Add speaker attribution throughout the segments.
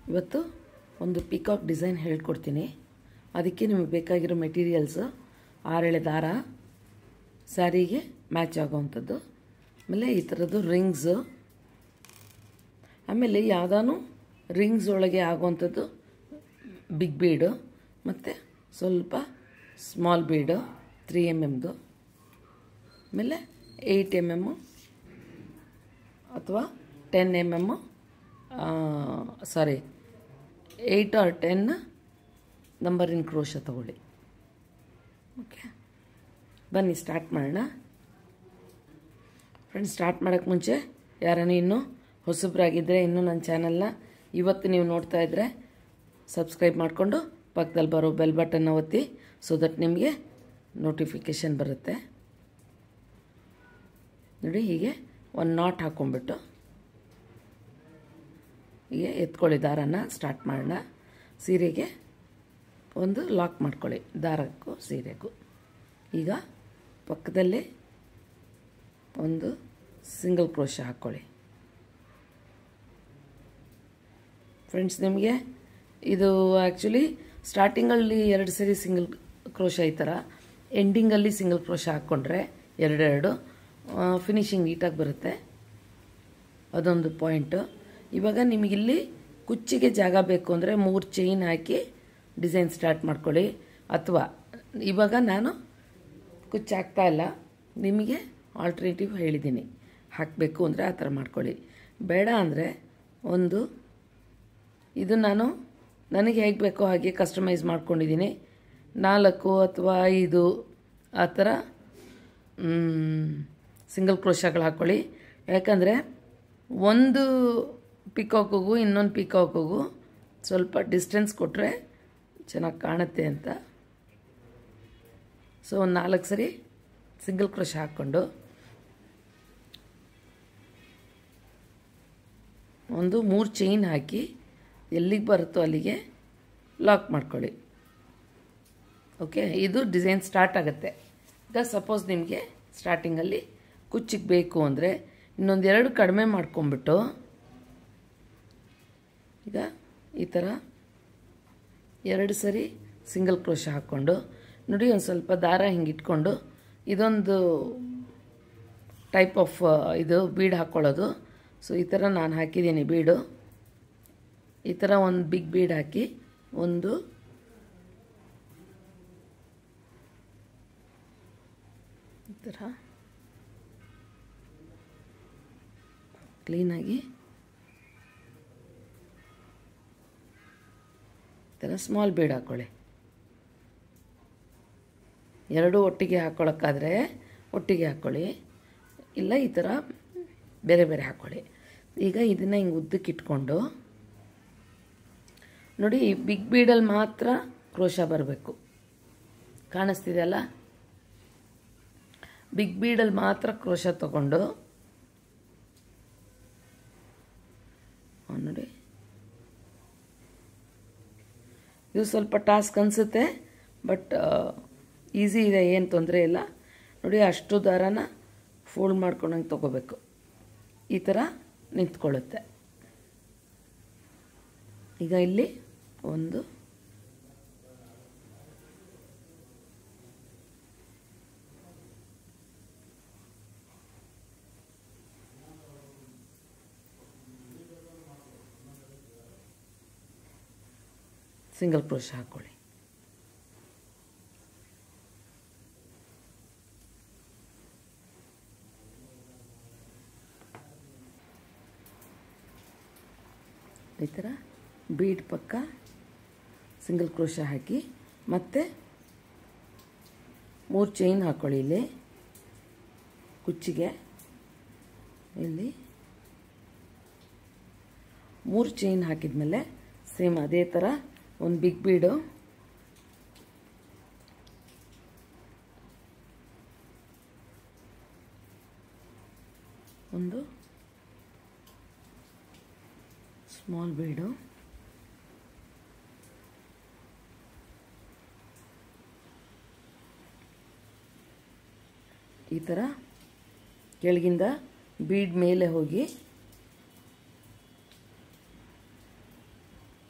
Speaker 1: ಇವತ್ತು ಒಂದು peacock design ಹೇಳ್ಕೊಡ್ತೀನಿ ಅದಕ್ಕೆ ನಿಮಗೆ ಬೇಕಾಗಿರೋ ಮೆಟೀರಿಯಲ್ಸು ಆರೆಳೆ ದಾರ ಸ್ಯಾರಿಗೆ ಮ್ಯಾಚ್ ಆಗೋವಂಥದ್ದು ಆಮೇಲೆ ಈ ಥರದ್ದು ರಿಂಗ್ಸು ಆಮೇಲೆ ಯಾವುದಾನು ರಿಂಗ್ಸ್ ಒಳಗೆ ಆಗುವಂಥದ್ದು ಬಿಗ್ ಬೀಡು ಮತ್ತು ಸ್ವಲ್ಪ ಸ್ಮಾಲ್ ಬೀಡು ತ್ರೀ ಎಮ್ ಎಮ್ದು ಆಮೇಲೆ ಏಯ್ಟ್ ಎಮ್ ಎಮ್ಮು ಅಥವಾ ten M M sorry eight or ten ನಂಬರಿನ ಕ್ರೋಶ ತಗೊಳ್ಳಿ ಓಕೆ ಬನ್ನಿ ಸ್ಟಾರ್ಟ್ ಮಾಡೋಣ ಫ್ರೆಂಡ್ಸ್ ಸ್ಟಾರ್ಟ್ ಮಾಡೋಕ್ಕೆ ಮುಂಚೆ ಯಾರನ್ನ ಇನ್ನೂ ಹೊಸಬ್ರಾಗಿದ್ದರೆ ಇನ್ನೂ ನನ್ನ ಚಾನಲ್ನ ಇವತ್ತು ನೀವು ನೋಡ್ತಾ ಇದ್ದರೆ ಸಬ್ಸ್ಕ್ರೈಬ್ ಮಾಡಿಕೊಂಡು ಪಕ್ಕದಲ್ಲಿ ಬರೋ ಬೆಲ್ ಬಟನ್ನ ಒತ್ತಿ ಸೊ ದಟ್ ನಿಮಗೆ ನೋಟಿಫಿಕೇಷನ್ ಬರುತ್ತೆ ನೋಡಿ ಹೀಗೆ ಒಂದು ನಾಟ್ ಹಾಕ್ಕೊಂಬಿಟ್ಟು ಹೀಗೆ ಎತ್ಕೊಳ್ಳಿ ದಾರನ ಸ್ಟಾರ್ಟ್ ಮಾಡೋಣ ಸೀರೆಗೆ ಒಂದು ಲಾಕ್ ಮಾಡ್ಕೊಳ್ಳಿ ದಾರಕ್ಕೂ ಸೀರೆಗೂ ಈಗ ಪಕ್ಕದಲ್ಲೇ ಒಂದು ಸಿಂಗಲ್ ಕ್ರೋಶ ಹಾಕ್ಕೊಳ್ಳಿ ಫ್ರೆಂಡ್ಸ್ ನಿಮಗೆ ಇದು ಆ್ಯಕ್ಚುಲಿ ಸ್ಟಾರ್ಟಿಂಗಲ್ಲಿ ಎರಡು ಸರಿ ಸಿಂಗಲ್ ಕ್ರೋಶ ಈ ಥರ ಎಂಡಿಂಗಲ್ಲಿ ಸಿಂಗಲ್ ಕ್ರೋಶ ಹಾಕ್ಕೊಂಡ್ರೆ ಎರಡೆರಡು ಫಿನಿಶಿಂಗ್ ನೀಟಾಗಿ ಬರುತ್ತೆ ಅದೊಂದು ಪಾಯಿಂಟು ಇವಾಗ ನಿಮಗಿಲ್ಲಿ ಕುಚ್ಚಿಗೆ ಜಾಗ ಬೇಕು ಅಂದರೆ ಮೂರು ಚೈನ್ ಹಾಕಿ ಡಿಸೈನ್ ಸ್ಟಾರ್ಟ್ ಮಾಡ್ಕೊಳ್ಳಿ ಅಥವಾ ಇವಾಗ ನಾನು ಕುಚ್ಚು ಹಾಕ್ತಾ ಇಲ್ಲ ನಿಮಗೆ ಆಲ್ಟರ್ನೇಟಿವ್ ಹೇಳಿದ್ದೀನಿ ಹಾಕಬೇಕು ಅಂದರೆ ಆ ಥರ ಮಾಡ್ಕೊಳ್ಳಿ ಬೇಡ ಅಂದರೆ ಒಂದು ಇದು ನಾನು ನನಗೆ ಹೇಗೆ ಬೇಕೋ ಹಾಗೆ ಕಸ್ಟಮೈಸ್ ಮಾಡ್ಕೊಂಡಿದ್ದೀನಿ ನಾಲ್ಕು ಅಥವಾ ಐದು ಆ ಥರ ಸಿಂಗಲ್ ಕ್ರೋಶಗಳು ಹಾಕ್ಕೊಳ್ಳಿ ಯಾಕಂದರೆ ಒಂದು ಪಿಕಾಕಿಗೂ ಇನ್ನೊಂದು ಪಿಕಾಕಿಗೂ ಸ್ವಲ್ಪ ಡಿಸ್ಟೆನ್ಸ್ ಕೊಟ್ಟರೆ ಚೆನ್ನಾಗಿ ಕಾಣುತ್ತೆ ಅಂತ ಸೊ ಒಂದು ನಾಲ್ಕು ಸರಿ ಸಿಂಗಲ್ ಕ್ರೋಶ ಹಾಕ್ಕೊಂಡು ಒಂದು ಮೂರು ಚೈನ್ ಹಾಕಿ ಎಲ್ಲಿಗೆ ಬರುತ್ತೋ ಅಲ್ಲಿಗೆ ಲಾಕ್ ಮಾಡ್ಕೊಳ್ಳಿ ಓಕೆ ಇದು ಡಿಸೈನ್ ಸ್ಟಾರ್ಟ್ ಆಗುತ್ತೆ ಈಗ ಸಪೋಸ್ ನಿಮಗೆ ಸ್ಟಾರ್ಟಿಂಗಲ್ಲಿ ಕುಚ್ಚಿಗೆ ಬೇಕು ಅಂದರೆ ಇನ್ನೊಂದೆರಡು ಕಡಿಮೆ ಮಾಡ್ಕೊಂಬಿಟ್ಟು ಈಗ ಈ ಥರ ಎರಡು ಸರಿ ಸಿಂಗಲ್ ಕ್ರೋಶ ಹಾಕ್ಕೊಂಡು ನೋಡಿ ಒಂದು ಸ್ವಲ್ಪ ದಾರ ಹಿಂಗೆ ಇಟ್ಕೊಂಡು ಇದೊಂದು ಟೈಪ್ ಆಫ್ ಇದು ಬೀಡ್ ಹಾಕ್ಕೊಳ್ಳೋದು ಸೊ ಈ ಥರ ನಾನು ಹಾಕಿದ್ದೀನಿ ಬೀಡು ಈ ಥರ ಒಂದು ಬಿಗ್ ಬೀಡ್ ಹಾಕಿ ಒಂದು ಈ ಥರ ಕ್ಲೀನಾಗಿ ಈ ಥರ ಸ್ಮಾಲ್ ಬೀಡ್ ಹಾಕ್ಕೊಳ್ಳಿ ಎರಡೂ ಒಟ್ಟಿಗೆ ಹಾಕ್ಕೊಳಕ್ಕಾದ್ರೆ ಒಟ್ಟಿಗೆ ಹಾಕ್ಕೊಳ್ಳಿ ಇಲ್ಲ ಈ ಥರ ಬೇರೆ ಬೇರೆ ಹಾಕ್ಕೊಳ್ಳಿ ಈಗ ಇದನ್ನು ಹಿಂಗೆ ಉದ್ದಕ್ಕೆ ಇಟ್ಕೊಂಡು ನೋಡಿ ಬಿಗ್ ಬೀಡಲ್ಲಿ ಮಾತ್ರ ಕ್ರೋಶ ಬರಬೇಕು ಕಾಣಿಸ್ತಿದೆಯಲ್ಲ ಬಿಗ್ ಬೀಡಲ್ಲಿ ಮಾತ್ರ ಕ್ರೋಶ ತಗೊಂಡು ನೋಡಿ ಇದು ಸ್ವಲ್ಪ ಟಾಸ್ಕ್ ಅನಿಸುತ್ತೆ ಬಟ್ ಈಸಿ ಇದೆ ಏನು ತೊಂದರೆ ಇಲ್ಲ ನೋಡಿ ಅಷ್ಟು ದಾರನ ಫೋಲ್ಡ್ ಮಾಡ್ಕೊಂಡಂಗೆ ತೊಗೋಬೇಕು ಈ ಥರ ನಿಂತ್ಕೊಳ್ಳುತ್ತೆ ಈಗ ಇಲ್ಲಿ ಒಂದು ಸಿಂಗಲ್ ಕ್ರೋಶ ಹಾಕ್ಕೊಳ್ಳಿ ಈ ಥರ ಬೀಡ್ ಪಕ್ಕ ಸಿಂಗಲ್ ಕ್ರೋಶ ಹಾಕಿ ಮತ್ತು ಮೂರು ಚೈನ್ ಹಾಕ್ಕೊಳ್ಳಿ ಇಲ್ಲಿ ಕುಚ್ಚಿಗೆ ಇಲ್ಲಿ ಮೂರು ಚೈನ್ ಹಾಕಿದ್ಮೇಲೆ ಸೇಮ್ ಅದೇ ಥರ ಒಂದು ಬಿಗ್ ಬೀಡು ಒಂದು ಸ್ಮಾಲ್ ಬೀಡು ಈ ಥರ ಕೆಳಗಿಂದ ಬೀಡ್ ಮೇಲೆ ಹೋಗಿ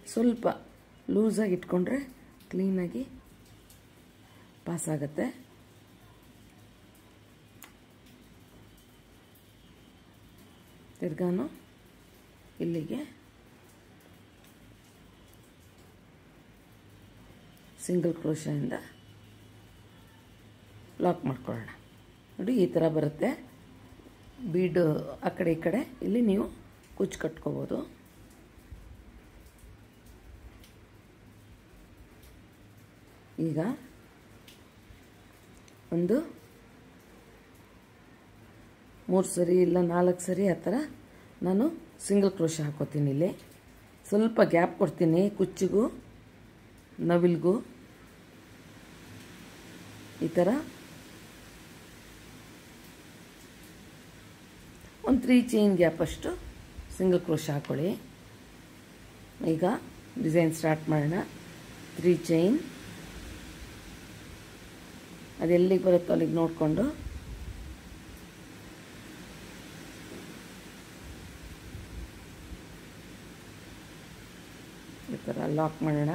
Speaker 1: ಸ್ವಲ್ಪ ಲೂಸಾಗಿ ಇಟ್ಕೊಂಡ್ರೆ ಕ್ಲೀನಾಗಿ ಪಾಸ್ ಆಗುತ್ತೆ ತಿರ್ಗಾನು ಇಲ್ಲಿಗೆ ಸಿಂಗಲ್ ಕ್ರೋಶದಿಂದ ಲಾಕ್ ಮಾಡ್ಕೊಳ್ಳೋಣ ನೋಡಿ ಈ ಥರ ಬರುತ್ತೆ ಬೀಡು ಆ ಕಡೆ ಈ ಕಡೆ ಇಲ್ಲಿ ನೀವು ಕುಚ್ಚು ಕಟ್ಕೋಬೋದು ಈಗ ಒಂದು ಮೂರು ಸರಿ ಇಲ್ಲ ನಾಲ್ಕು ಸರಿ ಆ ಥರ ನಾನು ಸಿಂಗಲ್ ಕ್ರೋಶ ಹಾಕೋತೀನಿ ಇಲ್ಲಿ ಸ್ವಲ್ಪ ಗ್ಯಾಪ್ ಕೊಡ್ತೀನಿ ಕುಚ್ಚಿಗೂ ನವಿಲ್ಗೂ ಈ ಥರ ಒಂದು ತ್ರೀ ಚೈನ್ ಗ್ಯಾಪ್ ಅಷ್ಟು ಸಿಂಗಲ್ ಕ್ರೋಶ ಹಾಕೊಳ್ಳಿ ಈಗ ಡಿಸೈನ್ ಸ್ಟಾರ್ಟ್ ಮಾಡೋಣ ತ್ರೀ ಚೈನ್ ಅದು ಎಲ್ಲಿಗೆ ಬರುತ್ತೋ ಅಲ್ಲಿಗೆ ನೋಡಿಕೊಂಡು ಈ ಥರ ಲಾಕ್ ಮಾಡೋಣ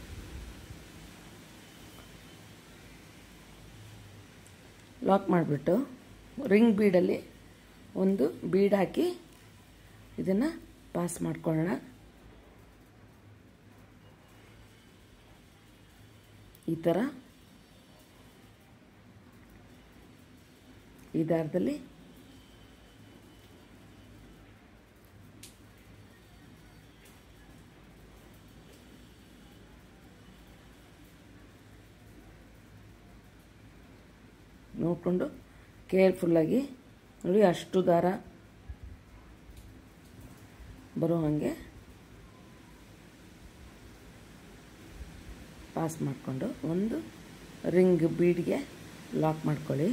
Speaker 1: ಲಾಕ್ ಮಾಡಿಬಿಟ್ಟು ರಿಂಗ್ ಬೀಡಲ್ಲಿ ಒಂದು ಬೀಡ್ ಹಾಕಿ ಇದನ್ನು ಪಾಸ್ ಮಾಡ್ಕೊಳ್ಳೋಣ ಈ ಥರ ಈ ದಾರದಲ್ಲಿ ನೋಡಿಕೊಂಡು ಕೇರ್ಫುಲ್ಲಾಗಿ ನೋಡಿ ಅಷ್ಟು ದಾರ ಬರೋ ಹಾಗೆ ಪಾಸ್ ಮಾಡಿಕೊಂಡು ಒಂದು ರಿಂಗ್ ಬೀಡ್ಗೆ ಲಾಕ್ ಮಾಡ್ಕೊಳ್ಳಿ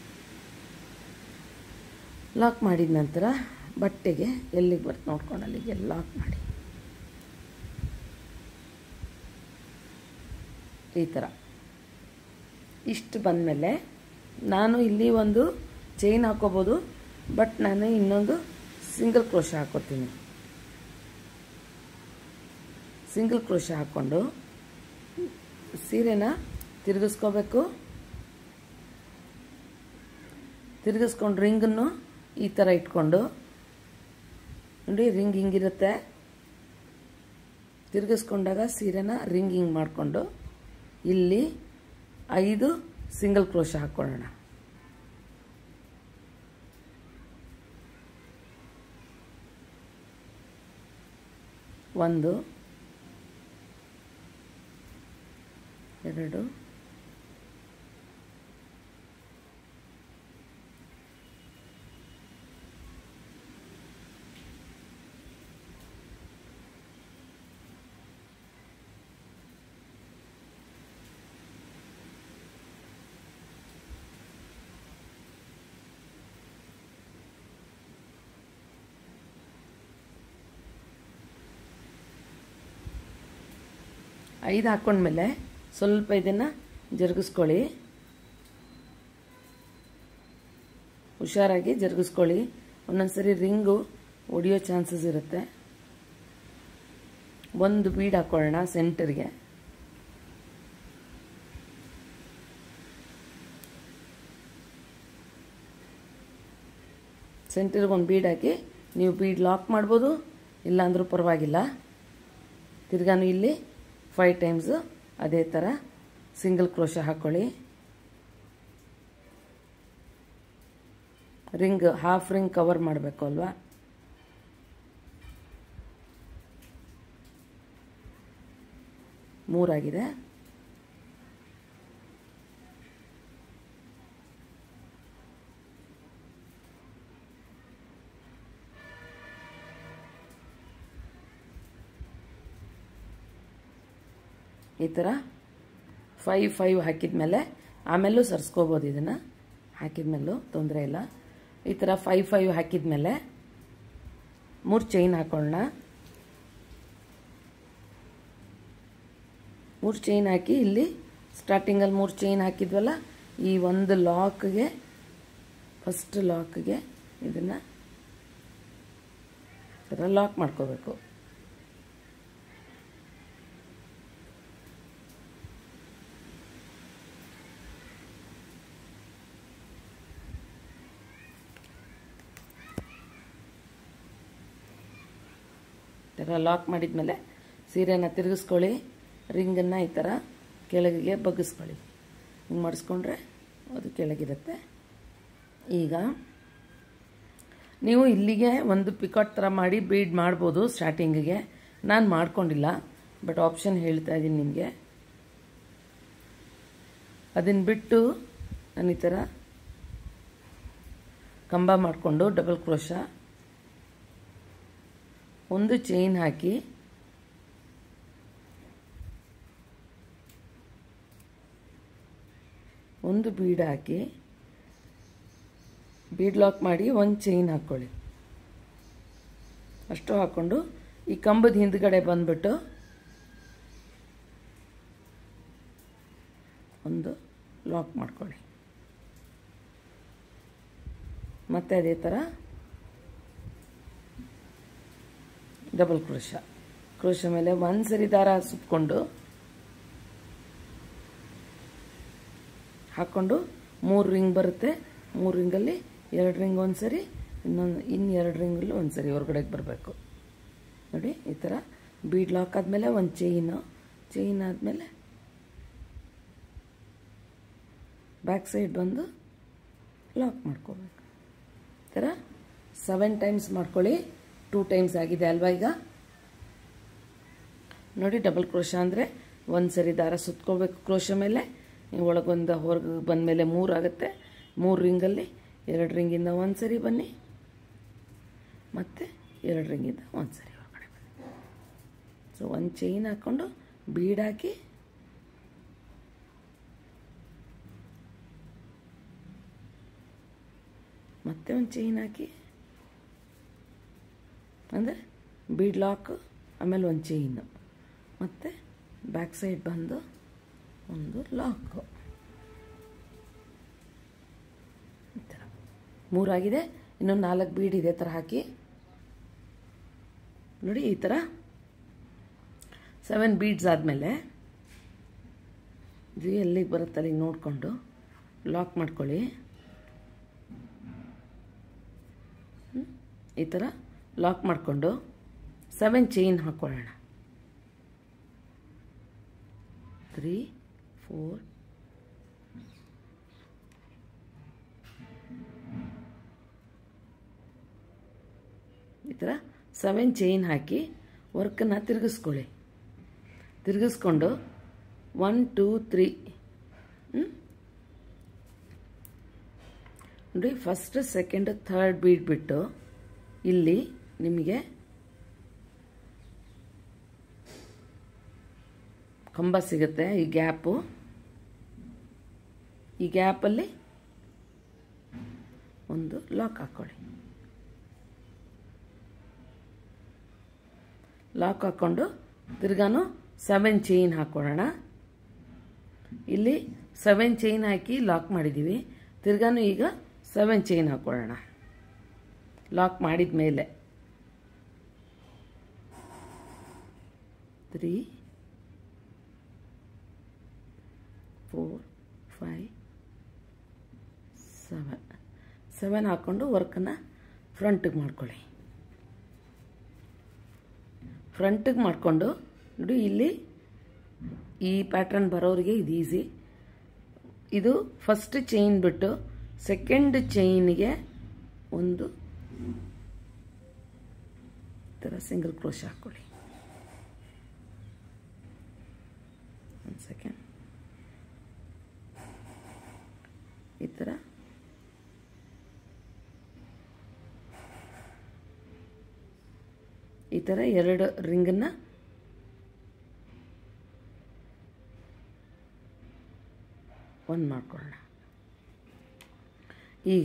Speaker 1: ಲಾಕ್ ಮಾಡಿದ ನಂತರ ಬಟ್ಟೆಗೆ ಎಲ್ಲಿಗೆ ಬರ್ತು ನೋಡ್ಕೊಂಡು ಅಲ್ಲಿಗೆ ಲಾಕ್ ಮಾಡಿ ಈ ಥರ ಇಷ್ಟು ಬಂದಮೇಲೆ ನಾನು ಇಲ್ಲಿ ಒಂದು ಚೈನ್ ಹಾಕೋಬೋದು ಬಟ್ ನಾನು ಇನ್ನೊಂದು ಸಿಂಗಲ್ ಕ್ರೋಶ ಹಾಕೋತೀನಿ ಸಿಂಗಲ್ ಕ್ರೋಶ ಹಾಕ್ಕೊಂಡು ಸೀರೆನ ತಿರುಗಿಸ್ಕೋಬೇಕು ತಿರುಗಿಸ್ಕೊಂಡು ರಿಂಗನ್ನು ಈ ಥರ ಇಟ್ಕೊಂಡು ನೋಡಿ ರಿಂಗ್ ಹಿಂಗಿರುತ್ತೆ ತಿರುಗಿಸ್ಕೊಂಡಾಗ ಸೀರೆನ ರಿಂಗ್ ಹಿಂಗೆ ಮಾಡಿಕೊಂಡು ಇಲ್ಲಿ ಐದು ಸಿಂಗಲ್ ಕ್ರೋಶ ಹಾಕ್ಕೊಳ್ಳೋಣ ಒಂದು ಎರಡು ಐದು ಹಾಕ್ಕೊಂಡ್ಮೇಲೆ ಸ್ವಲ್ಪ ಇದನ್ನು ಜರುಗಿಸ್ಕೊಳ್ಳಿ ಹುಷಾರಾಗಿ ಜರುಗಿಸ್ಕೊಳ್ಳಿ ಒಂದೊಂದ್ಸರಿ ರಿಂಗು ಒಡೆಯೋ ಚಾನ್ಸಸ್ ಇರುತ್ತೆ ಒಂದು ಬೀಡ್ ಹಾಕ್ಕೊಳ್ಳೋಣ ಸೆಂಟರ್ಗೆ ಸೆಂಟರ್ಗೆ ಒಂದು ಬೀಡ್ ಹಾಕಿ ನೀವು ಬೀಡ್ ಲಾಕ್ ಮಾಡ್ಬೋದು ಇಲ್ಲಾಂದ್ರೂ ಪರವಾಗಿಲ್ಲ ತಿರ್ಗಾನು ಇಲ್ಲಿ ಫೈವ್ ಟೈಮ್ಸು ಅದೇ ಥರ ಸಿಂಗಲ್ ಕ್ರೋಶ ಹಾಕ್ಕೊಳ್ಳಿ ರಿಂಗ್ ಹಾಫ್ ರಿಂಗ್ ಕವರ್ ಮಾಡಬೇಕು ಅಲ್ವಾ ಮೂರಾಗಿದೆ ಈ ಥರ ಫೈವ್ ಫೈವ್ ಹಾಕಿದ್ಮೇಲೆ ಆಮೇಲೂ ಸರ್ಸ್ಕೋಬೋದು ಇದನ್ನು ಹಾಕಿದ್ಮೇಲೂ ತೊಂದರೆ ಇಲ್ಲ ಈ ಥರ ಫೈವ್ ಫೈವ್ ಹಾಕಿದ್ಮೇಲೆ ಮೂರು ಚೈನ್ ಹಾಕೊಳ್ಳೋಣ ಮೂರು ಚೈನ್ ಹಾಕಿ ಇಲ್ಲಿ ಸ್ಟಾರ್ಟಿಂಗಲ್ಲಿ ಮೂರು ಚೈನ್ ಹಾಕಿದ್ವಲ್ಲ ಈ ಒಂದು ಲಾಕ್ಗೆ ಫಸ್ಟ್ ಲಾಕ್ಗೆ ಇದನ್ನು ಥರ ಲಾಕ್ ಮಾಡ್ಕೋಬೇಕು ಥರ ಲಾಕ್ ಮಾಡಿದ್ಮೇಲೆ ಸೀರೆನ ತಿರುಗಿಸ್ಕೊಳ್ಳಿ ರಿಂಗನ್ನು ಈ ಥರ ಕೆಳಗಿಗೆ ಬಗ್ಗಿಸ್ಕೊಳ್ಳಿ ಹಿಂಗೆ ಮಾಡಿಸ್ಕೊಂಡ್ರೆ ಅದು ಕೆಳಗಿರುತ್ತೆ ಈಗ ನೀವು ಇಲ್ಲಿಗೆ ಒಂದು ಪಿಕಾಟ್ ಥರ ಮಾಡಿ ಬೀಡ್ ಮಾಡ್ಬೋದು ಸ್ಟಾರ್ಟಿಂಗಿಗೆ ನಾನು ಮಾಡ್ಕೊಂಡಿಲ್ಲ ಬಟ್ ಆಪ್ಷನ್ ಹೇಳ್ತಾ ಇದ್ದೀನಿ ನಿಮಗೆ ಅದನ್ನು ಬಿಟ್ಟು ನಾನು ಈ ಥರ ಕಂಬ ಮಾಡಿಕೊಂಡು ಡಬಲ್ ಕ್ರೋಶ ಒಂದು ಚೈನ್ ಹಾಕಿ ಒಂದು ಬೀಡ್ ಹಾಕಿ ಬೀಡ್ ಲಾಕ್ ಮಾಡಿ ಒಂದು ಚೈನ್ ಹಾಕ್ಕೊಳ್ಳಿ ಅಷ್ಟು ಹಾಕ್ಕೊಂಡು ಈ ಕಂಬದ ಹಿಂದ್ಗಡೆ ಬಂದ್ಬಿಟ್ಟು ಒಂದು ಲಾಕ್ ಮಾಡ್ಕೊಳ್ಳಿ ಮತ್ತೆ ಅದೇ ಥರ ಡಬಲ್ ಕ್ರೋಶ ಕ್ರೋಶ ಮೇಲೆ ಒಂದು ಸರಿ ದಾರ ಸುತ್ಕೊಂಡು ಹಾಕ್ಕೊಂಡು ಮೂರು ರಿಂಗ್ ಬರುತ್ತೆ ಮೂರು ರಿಂಗಲ್ಲಿ ಎರಡು ರಿಂಗ್ ಒಂದು ಸರಿ ಇನ್ನೊಂದು ಇನ್ನು ಎರಡು ರಿಂಗಲ್ಲಿ ಒಂದು ಸರಿ ಹೊರಗಡೆಗೆ ಬರಬೇಕು ನೋಡಿ ಈ ಥರ ಬೀಡ್ ಲಾಕ್ ಆದಮೇಲೆ ಒಂದು ಚೈನು ಚೈನ್ ಆದಮೇಲೆ ಬ್ಯಾಕ್ ಸೈಡ್ ಬಂದು ಲಾಕ್ ಮಾಡ್ಕೋಬೇಕು ಈ ಥರ ಸೆವೆನ್ ಟೈಮ್ಸ್ ಮಾಡ್ಕೊಳ್ಳಿ ಟೂ ಟೈಮ್ಸ್ ಆಗಿದೆ ಅಲ್ವಾ ಈಗ ನೋಡಿ ಡಬಲ್ ಕ್ರೋಶ ಅಂದರೆ ಒಂದು ಸರಿ ದಾರ ಸುತ್ಕೋಬೇಕು ಕ್ರೋಶ ಮೇಲೆ ನೀವು ಒಳಗೊಂದು ಹೊರಗೆ ಬಂದಮೇಲೆ ಮೂರು ಆಗುತ್ತೆ ಮೂರು ರಿಂಗಲ್ಲಿ ಎರಡು ರಿಂಗಿಂದ ಒಂದು ಸರಿ ಬನ್ನಿ ಮತ್ತು ಎರಡು ರಿಂಗಿಂದ ಒಂದು ಸರಿ ಹೊರಗಡೆ ಬನ್ನಿ ಸೊ ಒಂದು ಚೈನ್ ಹಾಕ್ಕೊಂಡು ಬೀಡ್ ಹಾಕಿ ಮತ್ತೆ ಒಂದು ಚೈನ್ ಹಾಕಿ ಅಂದರೆ ಬೀಡ್ ಲಾಕ್ ಆಮೇಲೆ ಒಂದು ಚೈನು ಮತ್ತು ಬ್ಯಾಕ್ ಸೈಡ್ ಬಂದು ಒಂದು ಲಾಕು ಈ ಥರ ಮೂರಾಗಿದೆ ಇನ್ನು ನಾಲ್ಕು ಬೀಡ್ ಇದೇ ಥರ ಹಾಕಿ ನೋಡಿ ಈ ಥರ ಸೆವೆನ್ ಬೀಡ್ಸ್ ಆದಮೇಲೆ ಇದು ಎಲ್ಲಿಗೆ ಬರುತ್ತೆ ಅಲ್ಲಿಗೆ ನೋಡಿಕೊಂಡು ಲಾಕ್ ಮಾಡ್ಕೊಳ್ಳಿ ಈ ಥರ ಲಾಕ್ ಮಾಡಿಕೊಂಡು ಸೆವೆನ್ ಚೈನ್ ಹಾಕ್ಕೊಳ್ಳೋಣ ತ್ರೀ ಫೋರ್ ಈ ಥರ ಸೆವೆನ್ ಚೈನ್ ಹಾಕಿ ವರ್ಕನ್ನು ತಿರುಗಿಸ್ಕೊಳ್ಳಿ ತಿರುಗಿಸ್ಕೊಂಡು ಒನ್ ಟೂ ತ್ರೀ ನೋಡಿ ಫಸ್ಟ್ ಸೆಕೆಂಡ್ ಥರ್ಡ್ ಬೀಟ್ ಬಿಟ್ಟು ಇಲ್ಲಿ ನಿಮಗೆ ಕಂಬ ಸಿಗುತ್ತೆ ಈ ಗ್ಯಾಪು ಈ ಗ್ಯಾಪಲ್ಲಿ ಒಂದು ಲಾಕ್ ಹಾಕ್ಕೊಳ್ಳಿ ಲಾಕ್ ಹಾಕ್ಕೊಂಡು ತಿರ್ಗಾನು ಸೆವೆನ್ ಚೈನ್ ಹಾಕ್ಕೊಳ್ಳೋಣ ಇಲ್ಲಿ ಸೆವೆನ್ ಚೈನ್ ಹಾಕಿ ಲಾಕ್ ಮಾಡಿದ್ದೀವಿ ತಿರ್ಗಾನು ಈಗ ಸೆವೆನ್ ಚೈನ್ ಹಾಕ್ಕೊಳ್ಳೋಣ ಲಾಕ್ ಮಾಡಿದ ಮೇಲೆ three four five seven seven ಹಾಕ್ಕೊಂಡು ವರ್ಕನ್ನು ಫ್ರಂಟಿಗೆ ಮಾಡ್ಕೊಳ್ಳಿ ಫ್ರಂಟಿಗೆ ಮಾಡಿಕೊಂಡು ನೋಡಿ ಇಲ್ಲಿ ಈ ಪ್ಯಾಟ್ರನ್ ಬರೋರಿಗೆ ಇದು ಈಸಿ ಇದು ಫಸ್ಟ್ ಚೈನ್ ಬಿಟ್ಟು ಸೆಕೆಂಡ್ ಚೈನಿಗೆ ಒಂದು ಥರ ಸಿಂಗಲ್ ಕ್ರೋಶ ಹಾಕ್ಕೊಳ್ಳಿ ಒಂದು ಸೆಕೆಂಡ್ ಈ ಥರ ಈ ಥರ ಎರಡು ರಿಂಗನ್ನು ಒಂದು ಮಾಡ್ಕೊಳ್ಳೋಣ ಈಗ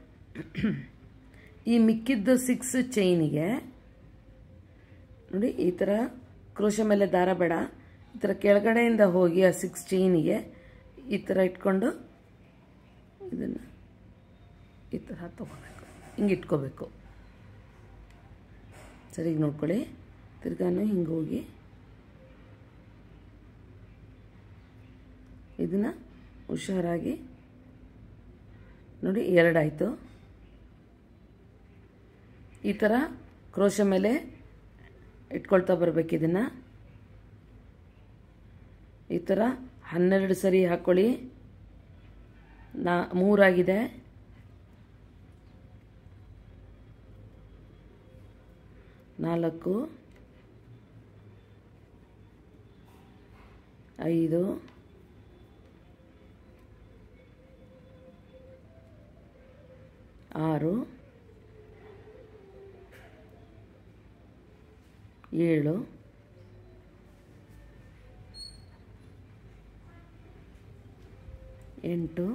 Speaker 1: ಈ ಮಿಕ್ಕಿದ್ದು ಸಿಕ್ಸ್ ಚೈನಿಗೆ ನೋಡಿ ಈ ಥರ ಕ್ರೋಶ ಮೇಲೆ ದಾರ ಬೇಡ ಈ ಥರ ಕೆಳಗಡೆಯಿಂದ ಹೋಗಿ ಆ ಸಿಕ್ಸ್ ಚೈನಿಗೆ ಈ ಥರ ಇಟ್ಕೊಂಡು ಇದನ್ನು ಈ ಥರ ತೊಗೋಬೇಕು ಹಿಂಗೆ ಇಟ್ಕೋಬೇಕು ಸರಿಗೆ ನೋಡ್ಕೊಳ್ಳಿ ತಿರ್ಗಾನು ಹಿಂಗೆ ಹೋಗಿ ಇದನ್ನು ಹುಷಾರಾಗಿ ನೋಡಿ ಎರಡಾಯಿತು ಈ ಥರ ಕ್ರೋಶ ಮೇಲೆ ಇಟ್ಕೊಳ್ತಾ ಬರ್ಬೇಕು ಇದನ್ನು ಈ ಥರ ಹನ್ನೆರಡು ಸರಿ ಹಾಕ್ಕೊಳ್ಳಿ ನಾ ಮೂರಾಗಿದೆ ನಾಲ್ಕು ಐದು ಆರು ಏಳು ಎಂಟು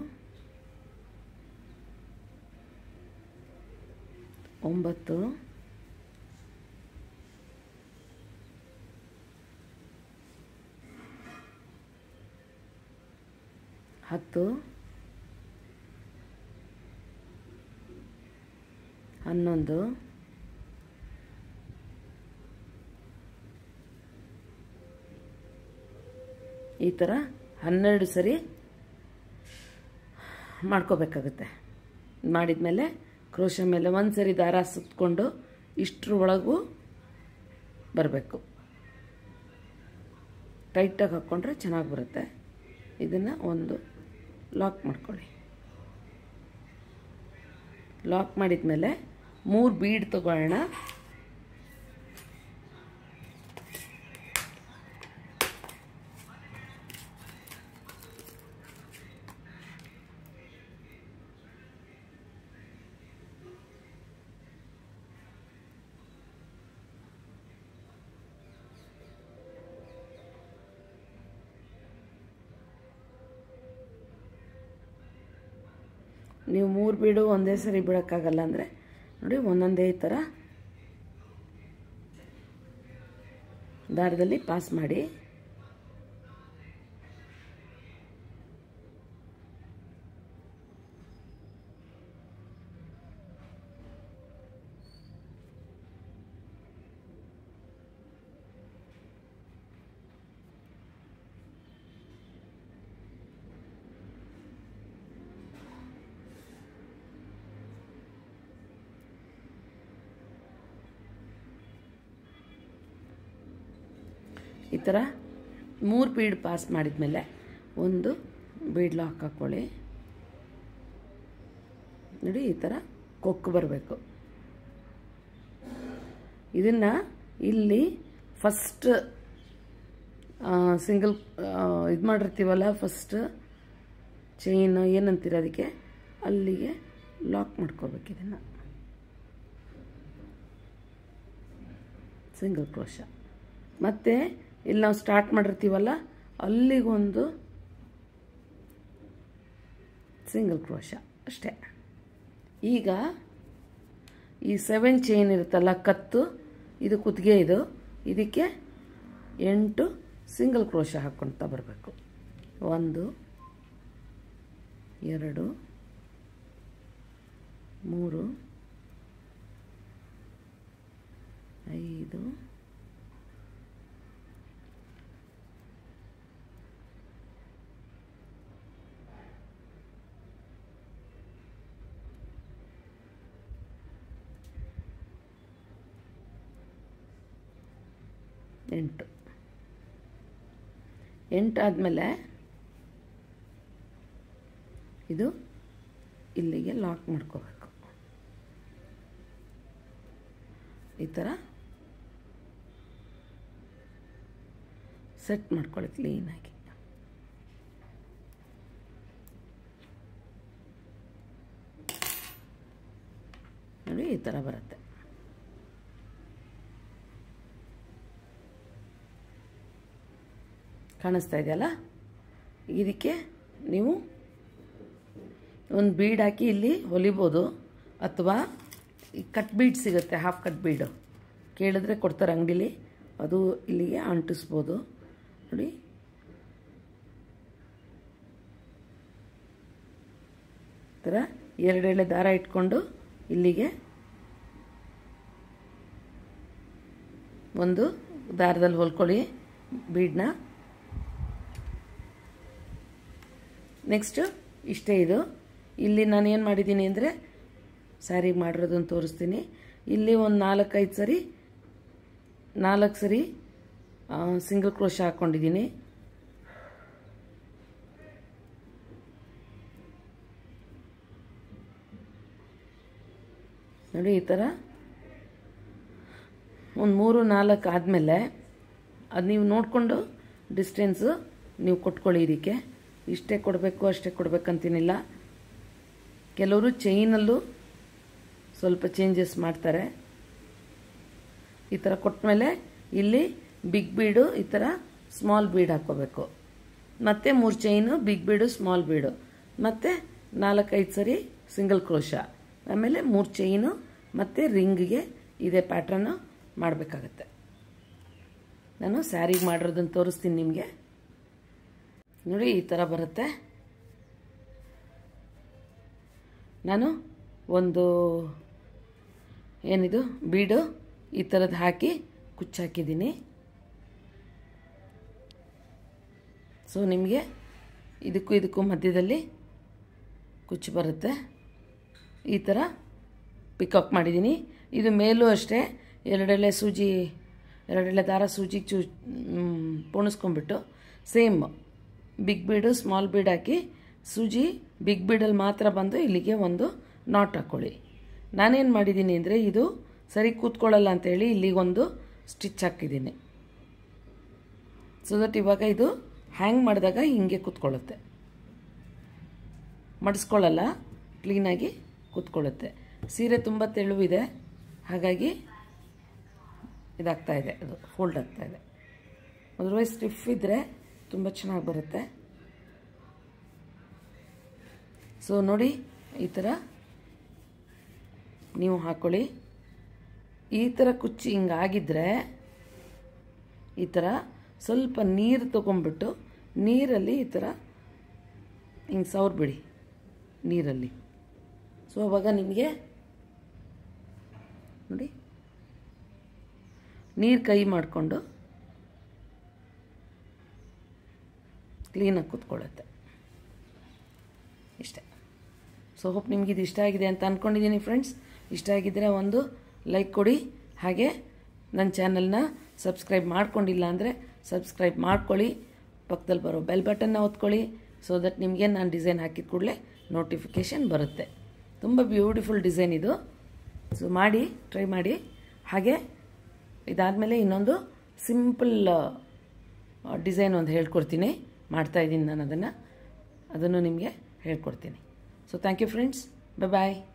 Speaker 1: ಒಂಬತ್ತು ಹತ್ತು ಹನ್ನೊಂದು ಈ ಥರ ಹನ್ನೆರಡು ಸರಿ ಮಾಡ್ಕೋಬೇಕಾಗುತ್ತೆ ಮಾಡಿದ್ಮೇಲೆ ಕ್ರೋಶ ಮೇಲೆ ಒಂದು ಸರಿ ದಾರ ಸುತ್ತಕೊಂಡು ಇಷ್ಟರ ಒಳಗೂ ಬರಬೇಕು ಟೈಟಾಗಿ ಹಾಕ್ಕೊಂಡ್ರೆ ಚೆನ್ನಾಗಿ ಬರುತ್ತೆ ಇದನ್ನು ಒಂದು ಲಾಕ್ ಮಾಡ್ಕೊಳ್ಳಿ ಲಾಕ್ ಮಾಡಿದ್ಮೇಲೆ ಮೂರು ಬೀಡ್ ತಗೊಳ್ಳೋಣ ನೀವು ಮೂರು ಬೀಡು ಒಂದೇ ಸರಿ ಬಿಡೋಕ್ಕಾಗಲ್ಲ ಅಂದರೆ ನೋಡಿ ಒಂದೊಂದೇ ಈ ಥರ ದಾರದಲ್ಲಿ ಪಾಸ್ ಮಾಡಿ ಈ ಥರ ಮೂರು ಬೀಡ್ ಪಾಸ್ ಮಾಡಿದ್ಮೇಲೆ ಒಂದು ಬೀಡ್ ಲಾಕ್ ಹಾಕ್ಕೊಳ್ಳಿ ನೋಡಿ ಈ ಥರ ಕೊಕ್ಕು ಬರಬೇಕು ಇದನ್ನು ಇಲ್ಲಿ ಫಸ್ಟ್ ಸಿಂಗಲ್ ಇದು ಮಾಡಿರ್ತೀವಲ್ಲ ಫಸ್ಟ್ ಚೈನ್ ಏನಂತೀರ ಅದಕ್ಕೆ ಅಲ್ಲಿಗೆ ಲಾಕ್ ಮಾಡ್ಕೋಬೇಕು ಇದನ್ನು ಸಿಂಗಲ್ ಕ್ರೋಶ ಮತ್ತು ಇಲ್ಲಿ ನಾವು ಸ್ಟಾರ್ಟ್ ಮಾಡಿರ್ತೀವಲ್ಲ ಅಲ್ಲಿಗೊಂದು ಸಿಂಗಲ್ ಕ್ರೋಶ ಅಷ್ಟೇ ಈಗ ಈ ಸೆವೆನ್ ಚೈನ್ ಇರುತ್ತಲ್ಲ ಕತ್ತು ಇದು ಕುತ್ತಿಗೆ ಇದು ಇದಕ್ಕೆ ಎಂಟು ಸಿಂಗಲ್ ಕ್ರೋಶ ಹಾಕ್ಕೊಳ್ತಾ ಬರಬೇಕು ಒಂದು ಎರಡು ಮೂರು ಐದು ಎಂಟು ಎಂಟಾದಮೇಲೆ ಇದು ಇಲ್ಲಿಗೆ ಲಾಕ್ ಮಾಡ್ಕೋಬೇಕು ಈ ಥರ ಸೆಟ್ ಮಾಡ್ಕೊಳ್ಳಿ ಕ್ಲೀನಾಗಿ ನೋಡಿ ಈ ಥರ ಬರುತ್ತೆ ಕಾಣಿಸ್ತಾ ಇದೆಯಲ್ಲ ಇದಕ್ಕೆ ನೀವು ಒಂದು ಬೀಡ್ ಹಾಕಿ ಇಲ್ಲಿ ಹೊಲಿಬೋದು ಅಥವಾ ಈ ಕಟ್ ಬೀಡ್ ಸಿಗುತ್ತೆ ಹಾಫ್ ಕಟ್ ಬೀಡು ಕೇಳಿದ್ರೆ ಕೊಡ್ತಾರೆ ಅಂಗಡೀಲಿ ಅದು ಇಲ್ಲಿಗೆ ಅಂಟಿಸ್ಬೋದು ನೋಡಿ ಥರ ಎರಡೆಳೆ ದಾರ ಇಟ್ಕೊಂಡು ಇಲ್ಲಿಗೆ ಒಂದು ದಾರದಲ್ಲಿ ಹೊಲ್ಕೊಳ್ಳಿ ಬೀಡನ್ನ ನೆಕ್ಸ್ಟು ಇಷ್ಟೇ ಇದು ಇಲ್ಲಿ ನಾನು ಏನು ಮಾಡಿದ್ದೀನಿ ಅಂದರೆ ಸ್ಯಾರಿಗೆ ಮಾಡಿರೋದನ್ನು ತೋರಿಸ್ತೀನಿ ಇಲ್ಲಿ ಒಂದು ನಾಲ್ಕೈದು ಸರಿ ನಾಲ್ಕು ಸರಿ ಸಿಂಗಲ್ ಕ್ರೋಶ ಹಾಕ್ಕೊಂಡಿದ್ದೀನಿ ನೋಡಿ ಈ ಥರ ಒಂದು ಮೂರು ನಾಲ್ಕು ಆದಮೇಲೆ ಅದು ನೀವು ನೋಡಿಕೊಂಡು ಡಿಸ್ಟೆನ್ಸು ನೀವು ಕೊಟ್ಕೊಳ್ಳಿ ಇದಕ್ಕೆ ಇಷ್ಟೇ ಕೊಡಬೇಕು ಅಷ್ಟೇ ಕೊಡಬೇಕಂತೇನಿಲ್ಲ ಕೆಲವರು ಚೈನಲ್ಲೂ ಸ್ವಲ್ಪ ಚೇಂಜಸ್ ಮಾಡ್ತಾರೆ ಈ ಥರ ಕೊಟ್ಟಮೇಲೆ ಇಲ್ಲಿ ಬಿಗ್ ಬೀಡು ಈ ಥರ ಸ್ಮಾಲ್ ಬೀಡ್ ಹಾಕ್ಕೋಬೇಕು ಮತ್ತು ಮೂರು ಚೈನು ಬಿಗ್ ಬೀಡು ಸ್ಮಾಲ್ ಬೀಡು ಮತ್ತು ನಾಲ್ಕೈದು ಸರಿ ಸಿಂಗಲ್ ಕ್ರೋಶ ಆಮೇಲೆ ಮೂರು ಚೈನು ಮತ್ತು ರಿಂಗ್ಗೆ ಇದೇ ಪ್ಯಾಟ್ರನ್ನು ಮಾಡಬೇಕಾಗತ್ತೆ ನಾನು ಸ್ಯಾರಿಗೆ ಮಾಡಿರೋದನ್ನು ತೋರಿಸ್ತೀನಿ ನಿಮಗೆ ನೋಡಿ ಈ ಥರ ಬರುತ್ತೆ ನಾನು ಒಂದು ಏನಿದು ಬೀಡು ಈ ಥರದ್ದು ಹಾಕಿ ಕುಚ್ಚಾಕಿದ್ದೀನಿ ಸೊ ನಿಮಗೆ ಇದಕ್ಕೂ ಇದಕ್ಕೂ ಮಧ್ಯದಲ್ಲಿ ಕುಚ್ಚು ಬರುತ್ತೆ ಈ ಥರ ಪಿಕಪ್ ಮಾಡಿದ್ದೀನಿ ಇದು ಮೇಲೂ ಅಷ್ಟೇ ಎರಡೆಳೆ ಸೂಜಿ ಎರಡೆಳೆ ದಾರ ಸೂಜಿಗೆ ಚೂ ಪೋಣಿಸ್ಕೊಂಡ್ಬಿಟ್ಟು same big bead small bead ಹಾಕಿ ಸೂಜಿ ಬಿಗ್ ಬೀಡಲ್ಲಿ ಮಾತ್ರ ಬಂದು ಇಲ್ಲಿಗೆ ಒಂದು ನಾಟ್ ಹಾಕ್ಕೊಳ್ಳಿ ನಾನೇನು ಮಾಡಿದ್ದೀನಿ ಅಂದರೆ ಇದು ಸರಿ ಕೂತ್ಕೊಳ್ಳಲ್ಲ ಅಂತೇಳಿ ಇಲ್ಲಿಗೊಂದು ಸ್ಟಿಚ್ ಹಾಕಿದ್ದೀನಿ ಸೊ ದಟ್ ಇವಾಗ ಇದು ಹ್ಯಾಂಗ್ ಮಾಡಿದಾಗ ಹಿಂಗೆ ಕೂತ್ಕೊಳ್ಳುತ್ತೆ ಮಡಿಸ್ಕೊಳ್ಳಲ್ಲ ಕ್ಲೀನಾಗಿ ಕೂತ್ಕೊಳ್ಳುತ್ತೆ ಸೀರೆ ತುಂಬ ತೆಳುವಿದೆ ಹಾಗಾಗಿ ಇದಾಗ್ತಾ ಇದೆ ಅದು ಫೋಲ್ಡ್ ಆಗ್ತಾ ಇದೆ ಅದರ್ವೈಸ್ ಸ್ಟಿಫ್ ಇದ್ದರೆ ತುಂಬ ಚೆನ್ನಾಗಿ ಬರುತ್ತೆ ಸೊ ನೋಡಿ ಈ ಥರ ನೀವು ಹಾಕ್ಕೊಳ್ಳಿ ಈ ಥರ ಕುಚ್ಚಿ ಹಿಂಗಾಗಿದ್ದರೆ ಈ ಥರ ಸ್ವಲ್ಪ ನೀರು ತೊಗೊಂಡ್ಬಿಟ್ಟು ನೀರಲ್ಲಿ ಈ ಥರ ಹಿಂಗೆ ಸೌರ್ ಬಿಡಿ ನೀರಲ್ಲಿ ಸೊ ಅವಾಗ ನಿಮಗೆ ನೋಡಿ ನೀರು ಕೈ ಮಾಡಿಕೊಂಡು ಕ್ಲೀನಾಗಿ ಕೂತ್ಕೊಳ್ಳುತ್ತೆ ಇಷ್ಟೇ ಸೊ ಹೋಪ್ ನಿಮ್ಗೆ ಇದು ಇಷ್ಟ ಆಗಿದೆ ಅಂತ ಅಂದ್ಕೊಂಡಿದ್ದೀನಿ ಫ್ರೆಂಡ್ಸ್ ಇಷ್ಟ ಆಗಿದ್ದರೆ ಒಂದು ಲೈಕ್ ಕೊಡಿ ಹಾಗೆ ನನ್ನ ಚಾನಲ್ನ ಸಬ್ಸ್ಕ್ರೈಬ್ ಮಾಡ್ಕೊಂಡಿಲ್ಲ ಅಂದರೆ ಸಬ್ಸ್ಕ್ರೈಬ್ ಮಾಡ್ಕೊಳ್ಳಿ ಪಕ್ಕದಲ್ಲಿ ಬರೋ ಬೆಲ್ ಬಟನ್ನ ಒತ್ಕೊಳ್ಳಿ ಸೊ ದಟ್ ನಿಮಗೆ ನಾನು ಡಿಸೈನ್ ಹಾಕಿದ ಕೂಡಲೇ ನೋಟಿಫಿಕೇಷನ್ ಬರುತ್ತೆ ತುಂಬ ಬ್ಯೂಟಿಫುಲ್ ಡಿಸೈನ್ ಇದು ಸೊ ಮಾಡಿ ಟ್ರೈ ಮಾಡಿ ಹಾಗೆ ಇದಾದಮೇಲೆ ಇನ್ನೊಂದು ಸಿಂಪಲ್ ಡಿಸೈನ್ ಒಂದು ಹೇಳ್ಕೊಡ್ತೀನಿ ಮಾಡ್ತಾಯಿದ್ದೀನಿ ನಾನು ಅದನ್ನು ಅದನ್ನು ನಿಮಗೆ ಹೇಳ್ಕೊಡ್ತೀನಿ so thank you friends bye bye